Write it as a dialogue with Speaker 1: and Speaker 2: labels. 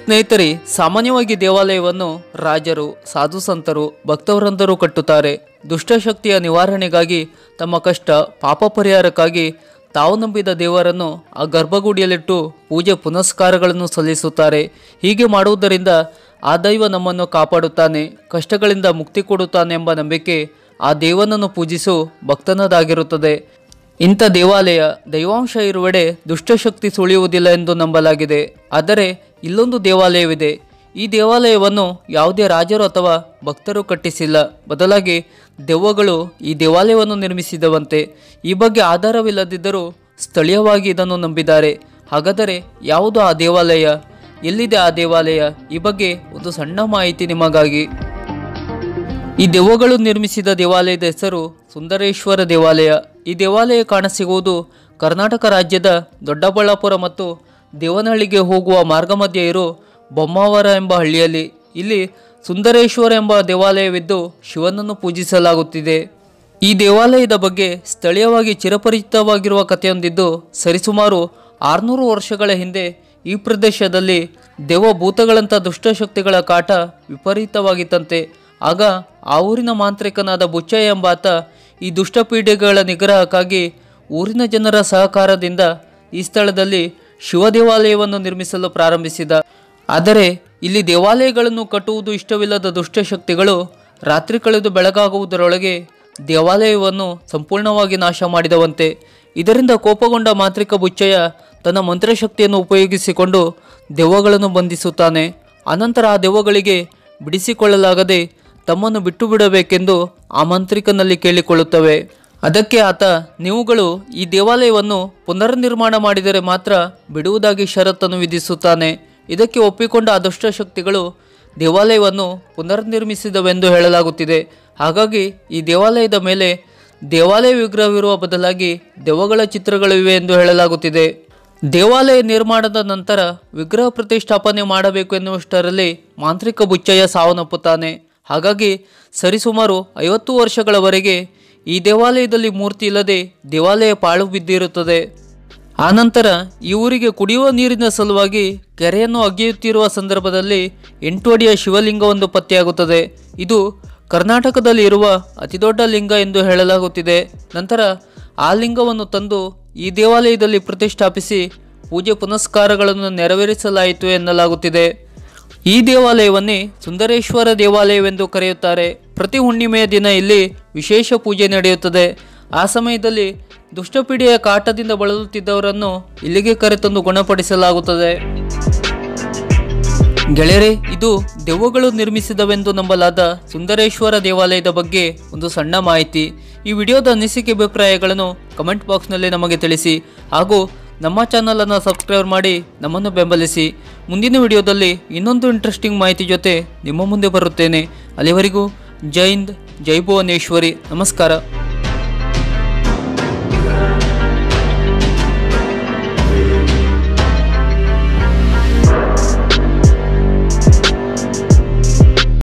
Speaker 1: ಸ್ನೇಹಿತರೆ ಸಾಮಾನ್ಯವಾಗಿ ದೇವಾಲಯವನ್ನು ರಾಜರು ಸಾಧು ಸಂತರು ಭಕ್ತವರಂದರು ಕಟ್ಟುತ್ತಾರೆ ದುಷ್ಟಶಕ್ತಿಯ ನಿವಾರಣೆಗಾಗಿ ತಮ್ಮ ಕಷ್ಟ ಪಾಪ ಪರಿಹಾರಕ್ಕಾಗಿ ತಾವು ನಂಬಿದ ದೇವರನ್ನು ಆ ಗರ್ಭಗುಡಿಯಲ್ಲಿಟ್ಟು ಪೂಜೆ ಪುನಸ್ಕಾರಗಳನ್ನು ಸಲ್ಲಿಸುತ್ತಾರೆ ಹೀಗೆ ಮಾಡುವುದರಿಂದ ಆ ದೈವ ನಮ್ಮನ್ನು ಕಾಪಾಡುತ್ತಾನೆ ಕಷ್ಟಗಳಿಂದ ಮುಕ್ತಿ ಕೊಡುತ್ತಾನೆ ಎಂಬ ನಂಬಿಕೆ ಆ ದೇವನನ್ನು ಪೂಜಿಸು ಭಕ್ತನದಾಗಿರುತ್ತದೆ ಇಂಥ ದೇವಾಲಯ ದೈವಾಂಶ ಇರುವೆಡೆ ದುಷ್ಟಶಕ್ತಿ ಸುಳಿಯುವುದಿಲ್ಲ ಎಂದು ನಂಬಲಾಗಿದೆ ಆದರೆ ಇಲ್ಲೊಂದು ದೇವಾಲಯವಿದೆ ಈ ದೇವಾಲಯವನ್ನು ಯಾವುದೇ ರಾಜರು ಅಥವಾ ಭಕ್ತರು ಕಟ್ಟಿಸಿಲ್ಲ ಬದಲಾಗಿ ದೆವ್ವಗಳು ಈ ದೇವಾಲಯವನ್ನು ನಿರ್ಮಿಸಿದವಂತೆ ಈ ಬಗ್ಗೆ ಆಧಾರವಿಲ್ಲದಿದ್ದರೂ ಸ್ಥಳೀಯವಾಗಿ ಇದನ್ನು ನಂಬಿದ್ದಾರೆ ಹಾಗಾದರೆ ಯಾವುದು ಆ ದೇವಾಲಯ ಎಲ್ಲಿದೆ ಆ ದೇವಾಲಯ ಈ ಬಗ್ಗೆ ಒಂದು ಸಣ್ಣ ಮಾಹಿತಿ ನಿಮಗಾಗಿ ಈ ದೆವ್ವಗಳು ನಿರ್ಮಿಸಿದ ದೇವಾಲಯದ ಹೆಸರು ಸುಂದರೇಶ್ವರ ದೇವಾಲಯ ಈ ದೇವಾಲಯ ಕಾಣಸಿಗುವುದು ಕರ್ನಾಟಕ ರಾಜ್ಯದ ದೊಡ್ಡಬಳ್ಳಾಪುರ ಮತ್ತು ದೇವನಹಳ್ಳಿಗೆ ಹೋಗುವ ಮಾರ್ಗ ಮಧ್ಯೆ ಇರೋ ಬೊಮ್ಮಾವರ ಎಂಬ ಹಳ್ಳಿಯಲ್ಲಿ ಇಲ್ಲಿ ಸುಂದರೇಶ್ವರ ಎಂಬ ದೇವಾಲಯವಿದ್ದು ಶಿವನನ್ನು ಪೂಜಿಸಲಾಗುತ್ತಿದೆ ಈ ದೇವಾಲಯದ ಬಗ್ಗೆ ಸ್ಥಳೀಯವಾಗಿ ಚಿರಪರಿಚಿತವಾಗಿರುವ ಕಥೆಯೊಂದಿದ್ದು ಸರಿಸುಮಾರು ಆರುನೂರು ವರ್ಷಗಳ ಹಿಂದೆ ಈ ಪ್ರದೇಶದಲ್ಲಿ ದೆವ್ವಭೂತಗಳಂಥ ದುಷ್ಟಶಕ್ತಿಗಳ ಕಾಟ ವಿಪರೀತವಾಗಿತ್ತಂತೆ ಆಗ ಆ ಊರಿನ ಮಾಂತ್ರಿಕನಾದ ಬುಚ್ಚಯ್ಯ ಎಂಬಾತ ಈ ದುಷ್ಟಪೀಡೆಗಳ ನಿಗ್ರಹಕ್ಕಾಗಿ ಊರಿನ ಜನರ ಸಹಕಾರದಿಂದ ಈ ಸ್ಥಳದಲ್ಲಿ ಶಿವ ದೇವಾಲಯವನ್ನು ನಿರ್ಮಿಸಲು ಪ್ರಾರಂಭಿಸಿದ ಆದರೆ ಇಲ್ಲಿ ದೇವಾಲಯಗಳನ್ನು ಕಟ್ಟುವುದು ಇಷ್ಟವಿಲ್ಲದ ದುಷ್ಟಶಕ್ತಿಗಳು ರಾತ್ರಿ ಕಳೆದು ಬೆಳಗಾಗುವುದರೊಳಗೆ ದೇವಾಲಯವನ್ನು ಸಂಪೂರ್ಣವಾಗಿ ನಾಶ ಮಾಡಿದವಂತೆ ಇದರಿಂದ ಕೋಪಗೊಂಡ ಮಾಂತ್ರಿಕ ಬುಚ್ಚಯ್ಯ ತನ್ನ ಮಂತ್ರಶಕ್ತಿಯನ್ನು ಉಪಯೋಗಿಸಿಕೊಂಡು ದೆವ್ವಗಳನ್ನು ಬಂಧಿಸುತ್ತಾನೆ ಅನಂತರ ಆ ದೆವ್ವಗಳಿಗೆ ಬಿಡಿಸಿಕೊಳ್ಳಲಾಗದೆ ತಮ್ಮನ್ನು ಬಿಟ್ಟು ಬಿಡಬೇಕೆಂದು ಆ ಮಂತ್ರಿಕನಲ್ಲಿ ಕೇಳಿಕೊಳ್ಳುತ್ತವೆ ಅದಕ್ಕೆ ಆತ ನೀವುಗಳು ಈ ದೇವಾಲಯವನ್ನು ಪುನರ್ನಿರ್ಮಾಣ ಮಾಡಿದರೆ ಮಾತ್ರ ಬಿಡುವುದಾಗಿ ಷರತ್ತನ್ನು ವಿಧಿಸುತ್ತಾನೆ ಇದಕ್ಕೆ ಒಪ್ಪಿಕೊಂಡ ಆ ದುಷ್ಟಶಕ್ತಿಗಳು ದೇವಾಲಯವನ್ನು ಪುನರ್ನಿರ್ಮಿಸಿದವೆಂದು ಹೇಳಲಾಗುತ್ತಿದೆ ಹಾಗಾಗಿ ಈ ದೇವಾಲಯದ ಮೇಲೆ ದೇವಾಲಯ ವಿಗ್ರಹವಿರುವ ಬದಲಾಗಿ ದೆವ್ವಗಳ ಚಿತ್ರಗಳಿವೆ ಎಂದು ಹೇಳಲಾಗುತ್ತಿದೆ ದೇವಾಲಯ ನಿರ್ಮಾಣದ ನಂತರ ವಿಗ್ರಹ ಪ್ರತಿಷ್ಠಾಪನೆ ಮಾಡಬೇಕು ಎನ್ನುವಷ್ಟರಲ್ಲಿ ಮಾಂತ್ರಿಕ ಬುಚ್ಚಯ್ಯ ಸಾವನ್ನಪ್ಪುತ್ತಾನೆ ಹಾಗಾಗಿ ಸರಿಸುಮಾರು ಐವತ್ತು ವರ್ಷಗಳವರೆಗೆ ಈ ದೇವಾಲಯದಲ್ಲಿ ಮೂರ್ತಿ ಇಲ್ಲದೆ ದೇವಾಲಯ ಪಾಳು ಬಿದ್ದಿರುತ್ತದೆ ಆನಂತರ ಈ ಊರಿಗೆ ಕುಡಿಯುವ ನೀರಿನ ಸಲುವಾಗಿ ಕೆರೆಯನ್ನು ಅಗೆಯುತ್ತಿರುವ ಸಂದರ್ಭದಲ್ಲಿ ಎಂಟು ಅಡಿಯ ಶಿವಲಿಂಗವೊಂದು ಪತ್ತೆಯಾಗುತ್ತದೆ ಇದು ಕರ್ನಾಟಕದಲ್ಲಿ ಇರುವ ಅತಿದೊಡ್ಡ ಲಿಂಗ ಎಂದು ಹೇಳಲಾಗುತ್ತಿದೆ ನಂತರ ಆ ಲಿಂಗವನ್ನು ತಂದು ಈ ದೇವಾಲಯದಲ್ಲಿ ಪ್ರತಿಷ್ಠಾಪಿಸಿ ಪೂಜೆ ಪುನಸ್ಕಾರಗಳನ್ನು ನೆರವೇರಿಸಲಾಯಿತು ಎನ್ನಲಾಗುತ್ತಿದೆ ಈ ದೇವಾಲಯವನ್ನೇ ಸುಂದರೇಶ್ವರ ದೇವಾಲಯವೆಂದು ಕರೆಯುತ್ತಾರೆ ಪ್ರತಿ ಹುಣ್ಣಿಮೆಯ ದಿನ ಇಲ್ಲಿ ವಿಶೇಷ ಪೂಜೆ ನಡೆಯುತ್ತದೆ ಆ ಸಮಯದಲ್ಲಿ ದುಷ್ಟಪೀಡೆಯ ಕಾಟದಿಂದ ಬಳಲುತ್ತಿದ್ದವರನ್ನು ಇಲ್ಲಿಗೆ ಕರೆತಂದು ಗುಣಪಡಿಸಲಾಗುತ್ತದೆ ಗೆಳೆಯರೆ ಇದು ದೆವ್ವಗಳು ನಿರ್ಮಿಸಿದವೆಂದು ನಂಬಲಾದ ಸುಂದರೇಶ್ವರ ದೇವಾಲಯದ ಬಗ್ಗೆ ಒಂದು ಸಣ್ಣ ಮಾಹಿತಿ ಈ ವಿಡಿಯೋದ ಅನಿಸಿಕೆ ಅಭಿಪ್ರಾಯಗಳನ್ನು ಕಮೆಂಟ್ ಬಾಕ್ಸ್ನಲ್ಲಿ ನಮಗೆ ತಿಳಿಸಿ ಹಾಗೂ ನಮ್ಮ ಚಾನಲನ್ನು ಸಬ್ಸ್ಕ್ರೈಬ್ ಮಾಡಿ ನಮ್ಮನ್ನು ಬೆಂಬಲಿಸಿ ಮುಂದಿನ ವಿಡಿಯೋದಲ್ಲಿ ಇನ್ನೊಂದು ಇಂಟ್ರೆಸ್ಟಿಂಗ್ ಮಾಹಿತಿ ಜೊತೆ ನಿಮ್ಮ ಮುಂದೆ ಬರುತ್ತೇನೆ ಅಲ್ಲಿವರೆಗೂ ಜೈ ಹಿಂದ್ ಜೈ ಭುವನೇಶ್ವರಿ ನಮಸ್ಕಾರ